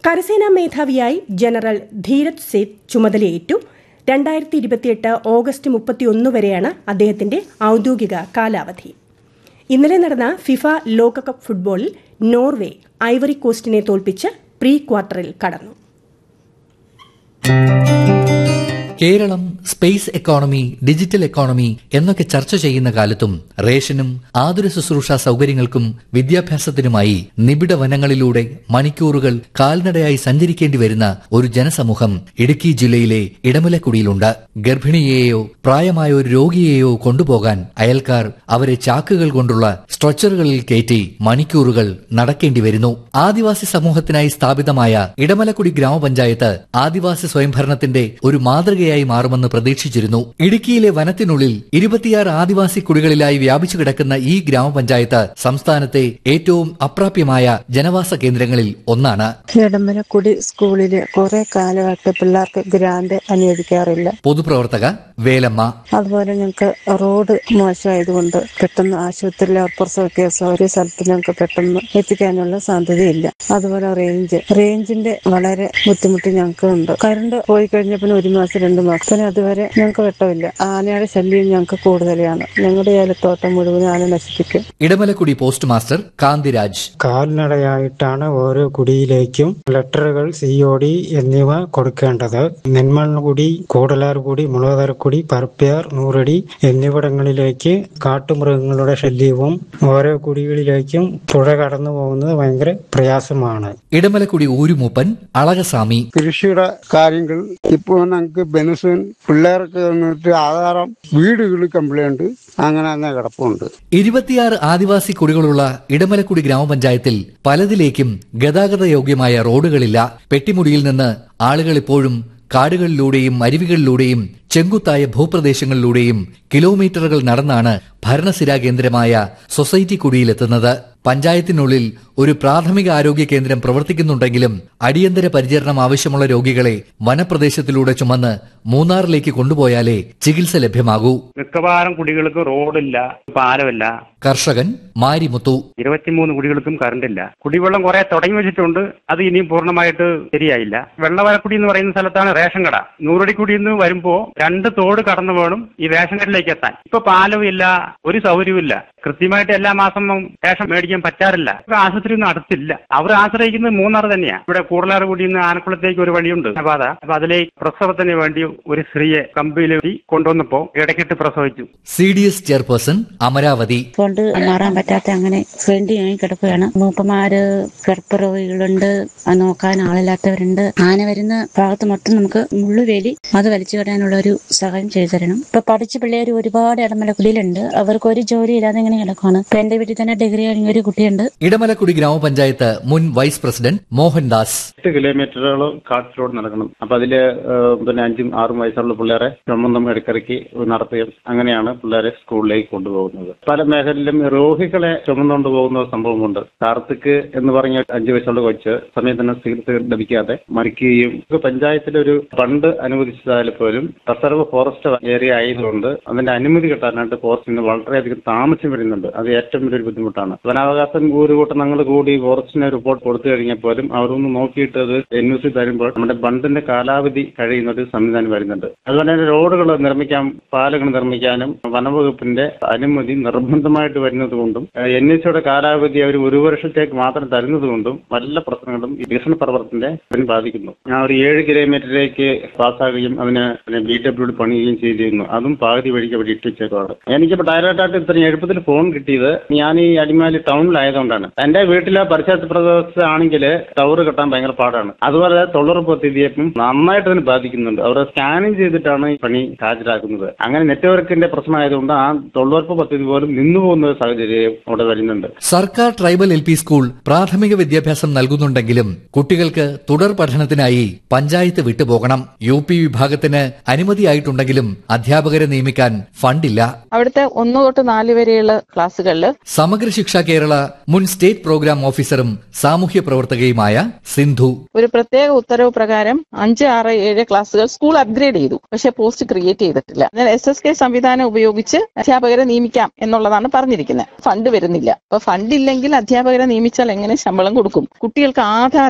കരസേനാ മേധാവിയായി ജനറൽ ധീരജ് സേത്ത് ചുമതലയേറ്റു രണ്ടായിരത്തി ഇരുപത്തിയെട്ട് ഓഗസ്റ്റ് മുപ്പത്തിയൊന്ന് വരെയാണ് അദ്ദേഹത്തിന്റെ ഔദ്യോഗിക കാലാവധി ഇന്നലെ നടന്ന ഫിഫ ലോകകപ്പ് ഫുട്ബോളിൽ നോർവേ ഐവറി കോസ്റ്റിനെ തോൽപ്പിച്ച് പ്രീ ക്വാർട്ടറിൽ കടന്നു Keralam space economy digital economy എന്നൊക്കെ ചർച്ച ചെയ്യുന്ന കാലത്തും റേഷനും ആതുര ശുശ്രൂഷ സൗകര്യങ്ങൾക്കും വിദ്യാഭ്യാസത്തിനുമായി നിബിഡ വനങ്ങളിലൂടെ മണിക്കൂറുകൾ കാൽനടയായി സഞ്ചരിക്കേണ്ടി വരുന്ന ഒരു ജനസമൂഹം ഇടുക്കി ജില്ലയിലെ ഇടമലക്കുടിയിലുണ്ട് ഗർഭിണിയെയോ പ്രായമായ ഒരു രോഗിയെയോ കൊണ്ടുപോകാൻ അയൽക്കാർ അവരെ ചാക്കുകൾ കൊണ്ടുള്ള സ്ട്രെച്ചറുകളിൽ കയറ്റി മണിക്കൂറുകൾ നടക്കേണ്ടി വരുന്നു ആദിവാസി സമൂഹത്തിനായി സ്ഥാപിതമായ ഇടമലക്കുടി ഗ്രാമപഞ്ചായത്ത് ആദിവാസി സ്വയംഭരണത്തിന്റെ ഒരു മാതൃകയായി മാറുമെന്ന് പ്രതീക്ഷിച്ചിരുന്നു ഇടുക്കിയിലെ വനത്തിനുള്ളിൽ ഇരുപത്തിയാറ് ആദിവാസി കുടികളിലായി വ്യാപിച്ചു കിടക്കുന്ന ഈ ഗ്രാമപഞ്ചായത്ത് സംസ്ഥാനത്തെ ഏറ്റവും അപ്രാപ്യമായ ജനവാസ കേന്ദ്രങ്ങളിൽ ഒന്നാണ് ഇടമലക്കുടി സ്കൂളില് കുറെ കാലമായിട്ട് പിള്ളേർക്ക് ഗ്രാന്റ് അനുവദിക്കാറില്ല പൊതുപ്രവർത്തക വേലമ്മ അതുപോലെ ഞങ്ങൾക്ക് റോഡ് മോശമായതുകൊണ്ട് പെട്ടെന്ന് ആശുപത്രിയിലെ പ്രസവ കേസോ ഒരു സ്ഥലത്ത് ഞങ്ങൾക്ക് പെട്ടെന്ന് എത്തിക്കാനുള്ള സാധ്യതയില്ല അതുപോലെ റേഞ്ച് റേഞ്ചിന്റെ വളരെ ബുദ്ധിമുട്ട് ഞങ്ങൾക്ക് ഉണ്ട് കറണ്ട് പോയി കഴിഞ്ഞ പിന്നെ ഒരു മാസം രണ്ട് മാസം പിന്നെ അതുവരെ ഞങ്ങൾക്ക് വെട്ടമില്ല ആനയുടെ ശല്യം ഞങ്ങൾക്ക് കൂടുതലാണ് ഞങ്ങളുടെ ഏലത്തോട്ടം മുഴുവൻ ആന നശിപ്പിക്കും ഇടമലക്കുടി പോസ്റ്റ് മാസ്റ്റർ കാന്തിരാജ് കാൽനടയായിട്ടാണ് ഓരോ കുടിയിലേക്കും ലെറ്ററുകൾ സി ഒ ഡി എന്നിവ കൊടുക്കേണ്ടത് നെന്മൺകുടി കൂടലാർകുടി മുളകരക്കുടി പരപ്പയാർ നൂറടി എന്നിവിടങ്ങളിലേക്ക് കാട്ടുമൃഗങ്ങളുടെ ശല്യവും ഓരോ കുടികളിലേക്കും പുഴ കടന്നു പോകുന്നത് ഭയങ്കര പ്രയാസമാണ് ഇടമലക്കുടി ഊരുമൂപ്പൻ അളകസ്വാമി കൃഷിയുടെ കാര്യങ്ങൾ ഇപ്പോൾ ഞങ്ങൾക്ക് ബെനസിൻ പിള്ളേർക്ക് വന്നിട്ട് ആധാരം വീടുകൾ കംപ്ലൈന്റ് അങ്ങനെ തന്നെ കിടപ്പുണ്ട് ഇരുപത്തിയാറ് ആദിവാസി കുടികളുള്ള ഇടമലക്കുടി ഗ്രാമപഞ്ചായത്തിൽ പലതിലേക്കും ഗതാഗത യോഗ്യമായ റോഡുകളില്ല പെട്ടിമുടിയിൽ നിന്ന് ആളുകൾ ഇപ്പോഴും കാടുകളിലൂടെയും അരുവികളിലൂടെയും ചെങ്കുത്തായ ഭൂപ്രദേശങ്ങളിലൂടെയും കിലോമീറ്ററുകൾ നടന്നാണ് ഭരണസിരാ കേന്ദ്രമായ സൊസൈറ്റി കുടിയിലെത്തുന്നത് പഞ്ചായത്തിനുള്ളിൽ ഒരു പ്രാഥമിക ആരോഗ്യ കേന്ദ്രം പ്രവർത്തിക്കുന്നുണ്ടെങ്കിലും അടിയന്തര പരിചരണം ആവശ്യമുള്ള രോഗികളെ വനപ്രദേശത്തിലൂടെ ചുമന്ന് മൂന്നാറിലേക്ക് കൊണ്ടുപോയാലേ ചികിത്സ ലഭ്യമാകൂ മിക്കവാറും കുടികൾക്ക് റോഡില്ല പാലമില്ല കർഷകൻ മാരിമുത്തു ഇരുപത്തിമൂന്ന് കുടികൾക്കും കറണ്ടില്ല കുടിവെള്ളം കുറെ തുടങ്ങി വെച്ചിട്ടുണ്ട് അത് ഇനിയും പൂർണ്ണമായിട്ട് ശരിയായില്ല വെള്ളവരക്കുടി എന്ന് പറയുന്ന സ്ഥലത്താണ് റേഷൻ കട നൂറടിക്കുടി നിന്ന് വരുമ്പോ രണ്ട് തോട് കടന്നു വേണം ഈ റേഷൻ കടയിലേക്ക് എത്താൻ ഇപ്പൊ പാലവും ഇല്ല ഒരു സൗകര്യവും ഇല്ല കൃത്യമായിട്ട് എല്ലാ മാസം റേഷൻ മേടിക്കാൻ പറ്റാറില്ല ഇപ്പൊ ആശുപത്രി ഒന്നും അടുത്തില്ല അവർ ആശ്രയിക്കുന്നത് മൂന്നാർ തന്നെയാണ് ഇവിടെ കൂടലാറുകുടി നിന്ന് ആനക്കുളത്തേക്ക് ഒരു വഴിയുണ്ട് പാത അപ്പൊ അതിലേക്ക് പ്രസവത്തിന് വേണ്ടി ഒരു സ്ത്രീയെ കമ്പിയിലേക്ക് കൊണ്ടുവന്നപ്പോ ഇടയ്ക്കിട്ട് പ്രസവിച്ചു C D S chairperson Amaravathi കൊണ്ട് മാറാൻ പറ്റാത്ത അങ്ങനെ ഫ്രണ്ടിയായി കിടക്കുകയാണ് മൂപ്പന്മാര് കിടപ്പ് രോഗികളുണ്ട് അത് നോക്കാൻ ആളില്ലാത്തവരുണ്ട് ആന വരുന്ന ഭാഗത്ത് മൊത്തം നമുക്ക് മുള്ളുവേലി അത് വലിച്ചു കളയാനുള്ള ഒരു സഹായം ചെയ്തു തരണം ഇപ്പൊ പഠിച്ച പിള്ളേർ ഒരുപാട് ഇടമലക്കുടിയിലുണ്ട് അവർക്ക് ഒരു ജോലി ഇല്ലാതെ ഇങ്ങനെ കിടക്കുകയാണ് ഇപ്പൊ എന്റെ വീട്ടിൽ തന്നെ ഡിഗ്രി കഴിഞ്ഞ ഒരു കുട്ടിയുണ്ട് ഇടമലക്കുടി ഗ്രാമപഞ്ചായത്ത് മുൻ വൈസ് പ്രസിഡന്റ് മോഹൻദാസ് എട്ട് കിലോമീറ്ററുകൾ കാട്ടിലൂടെ നടക്കണം അപ്പൊ അതില് ഏഹ്, പിന്നെ അഞ്ചും ആറും വയസ്സുള്ള പിള്ളേരെ ചുമന്നും ഇടയ്ക്കിടയ്ക്ക് നടത്തുകയും അങ്ങനെയാണ് പിള്ളേരെ സ്കൂളിലേക്ക് കൊണ്ടുപോകുന്നത് പല മേഖലയിലും രോഗികളെ ചുമന്നുകൊണ്ട് പോകുന്ന ഒരു സംഭവമുണ്ട് കാർത്തിക് എന്ന് പറഞ്ഞ അഞ്ചു വയസ്സുള്ള കൊച്ച് സമയത്തിന് ചികിത്സ ലഭിക്കാതെ മരിക്കുകയും ഇത് പഞ്ചായത്തിലെ ഒരു ഫണ്ട് അനുവദിച്ചതായാൽ പോലും റിസർവ് ഫോറസ്റ്റ് ഏരിയ ആയതുകൊണ്ട് അതിന്റെ അനുമതി കിട്ടാനായിട്ട് ഫോറസ്റ്റിന് വളരെയധികം താമസം വരുന്നുണ്ട് അത് ഏറ്റവും വലിയൊരു ബുദ്ധിമുട്ടാണ് വനാവകാശം ഒരു കൂട്ടം ഞങ്ങൾ കൂടി ഫോറസ്റ്റിന് റിപ്പോർട്ട് കൊടുത്തു കഴിഞ്ഞാൽ പോലും അവരൊന്ന് നോക്കിയിട്ട് അത് എൻ യു സി തരുമ്പോൾ നമ്മുടെ ബണ്ടിന്റെ കാലാവധി കഴിയുന്ന ഒരു സംവിധാനം വരുന്നുണ്ട് അതുപോലെ തന്നെ റോഡുകൾ നിർമ്മിക്കാൻ പാലങ്ങൾ നിർമ്മിക്കാനും വനവകുപ്പിന്റെ അനുമതി നിർബന്ധമായിട്ട് വരുന്നത് കൊണ്ടും എൻ എസ് സിയുടെ കാലാവധി അവർ ഒരു വർഷത്തേക്ക് മാത്രം തരുന്നത് കൊണ്ടും വല്ല പ്രശ്നങ്ങളും ഈ വികസന പ്രവർത്തനത്തെ അതിന് ബാധിക്കുന്നു ഞാൻ ഒരു ഏഴ് കിലോമീറ്ററിലേക്ക് പാസ്സാകുകയും അതിന് പിന്നെ ബി ഡബ്ല്യു പണിയുകയും ചെയ്തിരുന്നു അതും പാതി വഴിക്ക് അവിടെ ഇട്ടിച്ചേക്കാണ് എനിക്കിപ്പോ ഡയറക്റ്റായിട്ട് ഇത്രയും എളുപ്പത്തിൽ ഫോൺ കിട്ടിയത് ഞാൻ ഈ അടിമാലി ടൗണിലായതുകൊണ്ടാണ് എന്റെ വീട്ടിലെ പരിസരത്ത് പ്രദേശമാണെങ്കിൽ ടവർ കെട്ടാൻ ഭയങ്കര പാടാണ് അതുപോലെ തൊഴിലുറപ്പ് പദ്ധതിയെപ്പം നന്നായിട്ട് അതിന് ബാധിക്കുന്നുണ്ട് അവർ സ്കാനിങ് ചെയ്തിട്ടാണ് ഈ പണി ഹാജരാക്കുന്നത് അങ്ങനെ നെറ്റ്വർക്കിന്റെ പ്രശ്നമായതുകൊണ്ട് ആ തൊഴിലുറപ്പ് പദ്ധതി പോലും നിന്നുപോകുന്ന ഒരു സാഹചര്യം അവിടെ വരുന്നുണ്ട് സർക്കാർ ട്രൈബൽ എൽ പി സ്കൂൾ പ്രാഥമിക വിദ്യാഭ്യാസം നൽകുന്നുണ്ടെങ്കിലും കുട്ടികൾക്ക് തുടർ പഠനത്തിനായി പഞ്ചായത്ത് വിട്ടുപോകണം യു പി വിഭാഗത്തിന് അനുമതിയായിട്ടുണ്ടെങ്കിലും അധ്യാപകരെ നിയമിക്കാൻ ഫണ്ടില്ല അവിടുത്തെ ഒന്ന് തൊട്ട് നാല് വരെയുള്ള ക്ലാസ്സുകളിൽ സമഗ്ര ശിക്ഷ കേരള മുൻ സ്റ്റേറ്റ് പ്രോഗ്രാം ഓഫീസറും സാമൂഹ്യ പ്രവർത്തകയുമായ സിന്ധു ഒരു പ്രത്യേക ഉത്തരവ് പ്രകാരം അഞ്ച് ആറ് ഏഴ് ക്ലാസ്സുകൾ സ്കൂൾ അപ്ഗ്രേഡ് ചെയ്തു പക്ഷെ പോസ്റ്റ് ക്രിയേറ്റ് ചെയ്തിട്ടില്ല എന്നാൽ എസ് എസ് കെ സംവിധാനം ഉപയോഗിച്ച് അധ്യാപകരെ നിയമിക്കാം എന്നുള്ളതാണ് പറഞ്ഞിരിക്കുന്നത് ഫണ്ട് വരുന്നില്ല അപ്പൊ ഫണ്ട് ഇല്ലെങ്കിൽ അധ്യാപകരെ നിയമിച്ചാൽ എങ്ങനെ ശമ്പളം കൊടുക്കും കുട്ടികൾക്ക് ആധാർ